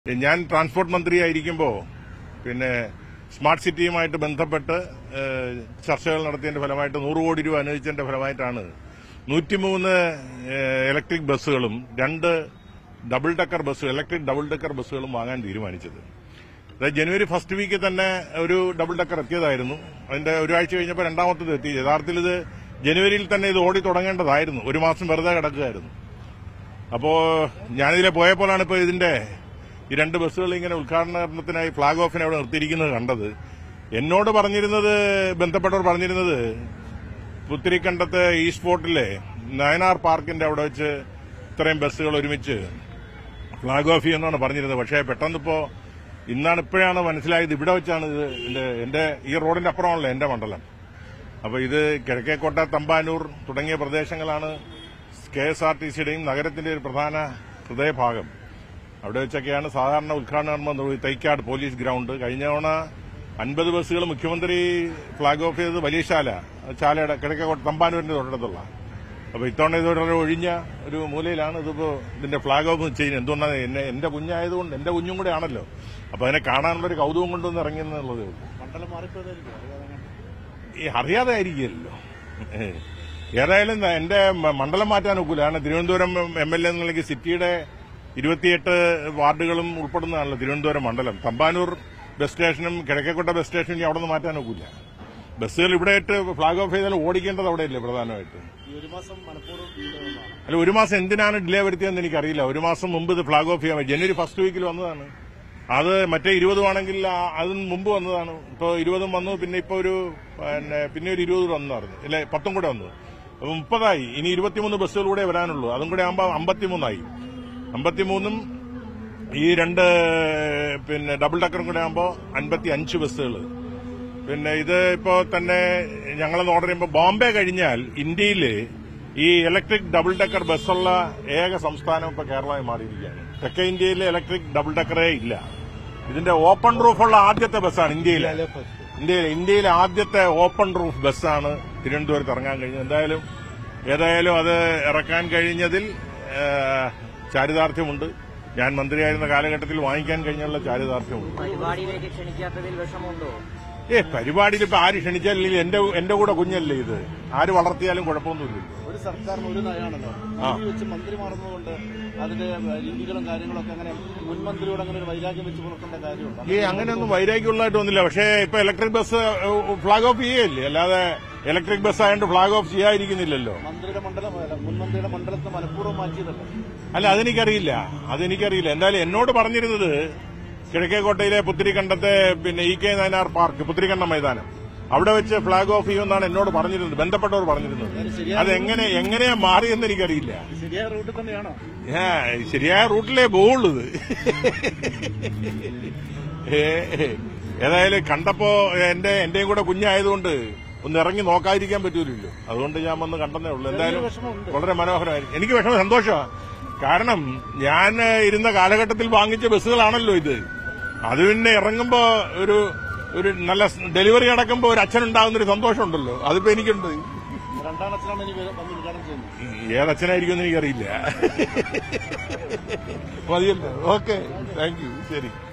ഞാൻ ട്രാൻസ്പോർട്ട് മന്ത്രിയായിരിക്കുമ്പോൾ പിന്നെ സ്മാർട്ട് സിറ്റിയുമായിട്ട് ബന്ധപ്പെട്ട് ഏഹ്, ചർച്ചകൾ നടത്തിയതിന്റെ ഫലമായിട്ട് നൂറ് കോടി രൂപ അനുവദിച്ചതിന്റെ ഫലമായിട്ടാണ് നൂറ്റിമൂന്ന് ഇലക്ട്രിക് ബസ്സുകളും രണ്ട് double decker bus electric double decker ബസ്സുകളും വാങ്ങാൻ തീരുമാനിച്ചത് അതായത് ജനുവരി ഫസ്റ്റ് വീക്കിൽ തന്നെ ഒരു ഡബിൾ ഡക്കർ എത്തിയതായിരുന്നു അതിന്റെ ഒരാഴ്ച കഴിഞ്ഞപ്പോൾ രണ്ടാമത്തത് എത്തി യഥാർത്ഥത്തിൽ ഇത് ജനുവരിയിൽ തന്നെ ഇത് ഓടി തുടങ്ങേണ്ടതായിരുന്നു ഒരു മാസം വെറുതെ കിടക്കുകയായിരുന്നു അപ്പോ ഞാനിതിലെ പോയപ്പോഴാണ് ഇപ്പോൾ ഇതിന്റെ ഈ രണ്ട് ബസ്സുകൾ ഇങ്ങനെ ഉദ്ഘാടനത്തിനായി ഫ്ളാഗ് ഓഫിനെ അവിടെ നിർത്തിയിരിക്കുന്നത് കണ്ടത് എന്നോട് പറഞ്ഞിരുന്നത് ബന്ധപ്പെട്ടവർ പറഞ്ഞിരുന്നത് പുത്തിരിക്കണ്ടത്ത് ഈസ്റ്റ് ഫോർട്ടിലെ നയനാർ പാർക്കിന്റെ അവിടെ വെച്ച് ഇത്രയും ബസ്സുകൾ ഒരുമിച്ച് ഫ്ളാഗ് ഓഫ് ചെയ്യുമെന്നാണ് പറഞ്ഞിരുന്നത് പക്ഷേ പെട്ടെന്നിപ്പോ ഇന്നാണ് ഇപ്പോഴാണ് മനസ്സിലായത് ഇവിടെ വെച്ചാണ് ഇത് എന്റെ എന്റെ ഈ റോഡിന്റെ അപ്പുറമാണല്ലോ എന്റെ മണ്ഡലം അപ്പൊ ഇത് കിഴക്കേക്കോട്ട തമ്പാനൂർ തുടങ്ങിയ പ്രദേശങ്ങളാണ് കെ എസ് ആർ ടി സിയുടെയും നഗരത്തിന്റെ ഒരു പ്രധാന ഹൃദയഭാഗം അവിടെ വെച്ചൊക്കെയാണ് സാധാരണ ഉദ്ഘാടനം നിർവഹിച്ചത് തൈക്കാട് പോലീസ് ഗ്രൗണ്ട് കഴിഞ്ഞ തവണ അൻപത് ബസ്സുകൾ മുഖ്യമന്ത്രി ഫ്ളാഗ് ഓഫ് ചെയ്തത് വലിയശാല ചാലയുടെ കിഴക്കേക്കോട്ട തമ്പാനൂരിന്റെ തൊട്ടടുത്തുള്ള അപ്പൊ ഇത്തവണ ഇതൊരു ഒഴിഞ്ഞ ഒരു മൂലയിലാണ് ഇതിപ്പോ ഇതിന്റെ ഫ്ളാഗ് ഓഫ് ചെയ്യുന്നത് എന്തുകൊണ്ടാണ് എന്നെ എന്റെ കുഞ്ഞായതുകൊണ്ട് എന്റെ കുഞ്ഞും കൂടെ ആണല്ലോ അപ്പൊ അതിനെ കാണാനുള്ള ഒരു കൗതുകം കൊണ്ടൊന്ന് ഇറങ്ങിയെന്നുള്ളതേ ഉള്ളൂ മണ്ഡലം മാറിപ്പോയതായിരിക്കും അറിയാതെ ഈ അറിയാതെ ആയിരിക്കുമല്ലോ ഏ. ഏതായാലും ന- എന്റെ മ- മണ്ഡലം മാറ്റാൻ ഒക്കില്ല കാരണം തിരുവനന്തപുരം എം എൽ എ എന്നുണ്ടെങ്കിൽ സിറ്റിയുടെ ഇരുപത്തിയെട്ട് വാർഡുകളും ഉൾപ്പെടുന്നതാണല്ലോ തിരുവനന്തപുരം മണ്ഡലം തമ്പാനൂർ ബസ് സ്റ്റേഷനും കിഴക്കേക്കോട്ട ബസ് സ്റ്റേഷനും ഇനി അവിടെ നിന്ന് മാറ്റാൻ ഒക്കില്ല ബസ്സുകൾ ഇവിടെ ഇട്ട് ഫ്ളാഗ് ഓഫ് ചെയ്താൽ ഓടിക്കേണ്ടത് അവിടെയല്ലേ പ്രധാനമായിട്ട് ഈ ഒരു മാസം മനഃപൂർവ്വം ഇല്ലെന്നാണ്. അല്ല ഒരു മാസം എന്തിനാണ് ഡിലേ വരുത്തിയതെന്ന് എനിക്കറിയില്ല ഒരു മാസം മുമ്പ് ഇത് ഫ്ളാഗ് ഓഫ് ചെയ്യാൻ പറ്റും. ജനുവരി ഫസ്റ്റ് വീക്കിൽ വന്നതാണ് അത് മറ്റേ ഇരുപതും ആണെങ്കിൽ ആ- അതിന് മുമ്പ് വന്നതാണ് ഇപ്പൊ ഇരുപതും വന്നു പിന്നെ ഇപ്പൊ ഒരു പിന്നെ പിന്നെ ഒരു ഇരുപത് വന്നു പറഞ്ഞു അല്ലെ പത്തും കൂടെ വന്നു അപ്പൊ മുപ്പതായി ഇനി ഇരുപത്തിമൂന്ന് ബസ്സുകൾ കൂടെ വരാനുള്ളൂ അതും കൂടെ ആകുമ്പോൾ അമ്പത്തിമൂന്നായി അമ്പത്തിമൂന്നും ഈ രണ്ട് പിന്നെ ഡബിൾ ഡക്കറും കൂടെ ആകുമ്പോൾ അൻപത്തി അഞ്ച് ബസ്സുകൾ പിന്നെ ഇത് ഇപ്പോ തന്നെ ഞങ്ങളെന്ന് ഓർഡർ ചെയ്യുമ്പോൾ ബോംബെ കഴിഞ്ഞാൽ ഇന്ത്യയിൽ ഈ ഇലക്ട്രിക് ഡബിൾ ഡക്കർ ബസ്സുള്ള ഏക സംസ്ഥാനം ഇപ്പൊ കേരളമായി മാറിയിരിക്കുകയാണ് തെക്കേ ഇന്ത്യയിൽ ഇലക്ട്രിക് ഡബിൾ ഡക്കറേ ഇല്ല ഇതിന്റെ ഓപ്പൺ റൂഫുള്ള ആദ്യത്തെ ബസ്സാണ് ഇന്ത്യയിലെ ഇന്ത്യയിലെ ഇന്ത്യയിലെ ആദ്യത്തെ ഓപ്പൺ റൂഫ് ബസ്സാണ് തിരുവനന്തപുരത്ത് ഇറങ്ങാൻ കഴിഞ്ഞത് എന്തായാലും ഏതായാലും അത് ഇറക്കാൻ കഴിഞ്ഞതിൽ ആ, ചാരിതാർത്ഥ്യമുണ്ട് ഞാൻ മന്ത്രിയായിരുന്ന കാലഘട്ടത്തിൽ വാങ്ങിക്കാൻ കഴിഞ്ഞുള്ള ചാരിതാർത്ഥ്യമുണ്ട് പരിപാടിയിലേക്ക് ക്ഷണിക്കാത്തതിൽ വിഷമമുണ്ടോ ഏ പരിപാടിയിൽ ഇപ്പൊ ആര് ക്ഷണിച്ചാലും എന്റെ എന്റെ കൂടെ കുഞ്ഞല്ലേ ഇത് ആര് വളർത്തിയാലും കുഴപ്പമൊന്നുമില്ല ഒരു സർക്കാരിന് ഒരു നയമാണല്ലോ മന്ത്രി വെച്ച് മന്ത്രി മാറുന്നതുകൊണ്ട് അതിന്റെ രീതികളും കാര്യങ്ങളും ഒക്കെ അങ്ങനെ മുൻ മന്ത്രിയോട് അങ്ങനെ ഒരു വൈരാഗ്യം വെച്ച് പുലർത്തേണ്ട കാര്യമുണ്ട് ഈ അങ്ങനെയൊന്നും വൈരാഗ്യമുള്ളതായിട്ട് ഒന്നുമില്ല പക്ഷേ ഇപ്പൊ ഇലക്ട്രിക് ബസ് ഫ്ളാഗ് ഓഫ് ചെയ്യല്ലേ അല്ലാതെ ഇലക്ട്രിക് ബസ് ആയതുകൊണ്ട് ഫ്ളാഗ് ഓഫ് ചെയ്യാതിരിക്കുന്നില്ലല്ലോ മന്ത്രിയുടെ മണ്ഡലം അല്ല, മുൻ മന്ത്രിയുടെ മണ്ഡലത്തെ മനഃപൂർവ്വം മാറ്റിയതല്ലേ അല്ല അതെനിക്കറിയില്ല അതെനിക്കറിയില്ല എന്തായാലും എന്നോട് പറഞ്ഞിരുന്നത് കിഴക്കേക്കോട്ടയിലെ പുത്തിരിക്കണ്ടത്തെ പിന്നെ E K Nayanar park Puthirikandam മൈതാനം അവിടെ വെച്ച് ഫ്ളാഗ് ഓഫ് ചെയ്യുമെന്നാണ് എന്നോട് പറഞ്ഞിരുന്നത് ബന്ധപ്പെട്ടവർ പറഞ്ഞിരുന്നത് അതെങ്ങനെ എങ്ങനെയാ മാറിയെന്ന് എനിക്കറിയില്ല ശരിയായ റൂട്ടിൽ തന്നെയാണോ ഏ, ശരിയായ റൂട്ടിലേ പോവുള്ളൂ ഇത്. ഏ, ഏതായാലും കണ്ടപ്പോ എന്റെ എന്റെയും കൂടെ കുഞ്ഞായതുകൊണ്ട് ഒന്ന് ഇറങ്ങി നോക്കാതിരിക്കാൻ പറ്റൂലല്ലോ അതുകൊണ്ട് ഞാൻ വന്ന് കണ്ടെന്നേ ഉള്ളൂ എന്തായാലും വളരെ മനോഹരമായിരിക്കും എനിക്ക് വിഷമം സന്തോഷമാണ് കാരണം ഞാൻ ഇരുന്ന കാലഘട്ടത്തിൽ വാങ്ങിച്ച ബസ്സുകളാണല്ലോ ഇത് അത് പിന്നെ ഇറങ്ങുമ്പോ ഒരു ഒരു നല്ല ഡെലിവറി നടക്കുമ്പോ ഒരു അച്ഛനുണ്ടാകുന്ന ഒരു സന്തോഷമുണ്ടല്ലോ അതിപ്പോ എനിക്കുണ്ട് രണ്ടാം അച്ഛനാണ് ഇനി വന്ന് ഉദ്ഘാടനം ചെയ്യുന്നത് ഏതച്ഛനായിരിക്കും എന്ന് എനിക്കറിയില്ല മതിയല്ലോ ഓക്കെ താങ്ക് യു ശരി